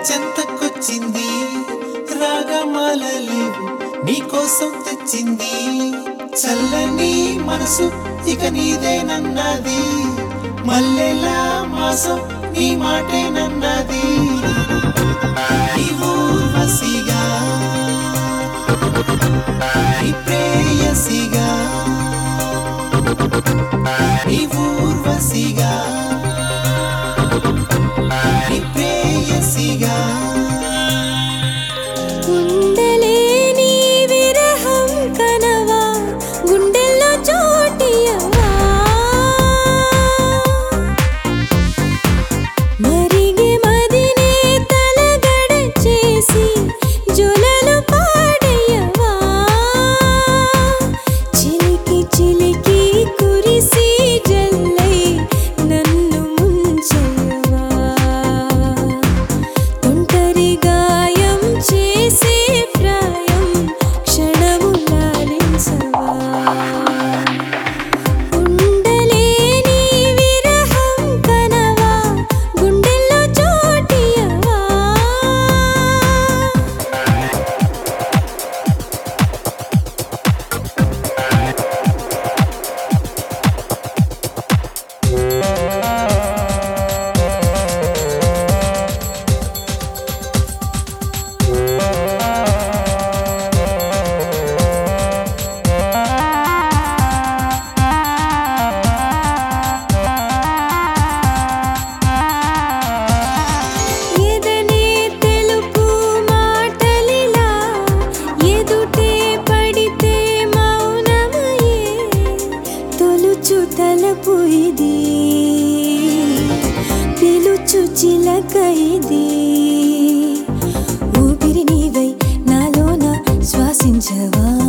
చెంతకొచ్చింది రాగమాలలేవు నీకోసం తెచ్చింది చల్లని మనసు ఇక నీదేనన్నది మల్లెలా మాసం నీ మాటేనన్నది నీ ఊర్వశిగా నీ ప్రేయసిగా నీ ఊర్వశిగా నీ ప్రేయసిగా గుండెలేని విరహం కనవా గుండెల్లో చోటియవా మరిగే మదినే తలగడ చేసి జొలలు పాడయ్యవా చిలికి చిలికి కురిసి జల్లై నన్ను ముంచెయ్యవా ఒంటరి గాయం చేసే ప్రాయం క్షణము లాలించవా ఉండలేని విరహం కనవా గుండెల్లో చోటియవా ఎదనే తెలుపు మాటలిలా ఎదుటే పడితే మౌనమయే తొలుచు తలపు ఇది పిలుచు చిలక ఇది ఊపిరి నీవై నాలోన శ్వాసించవా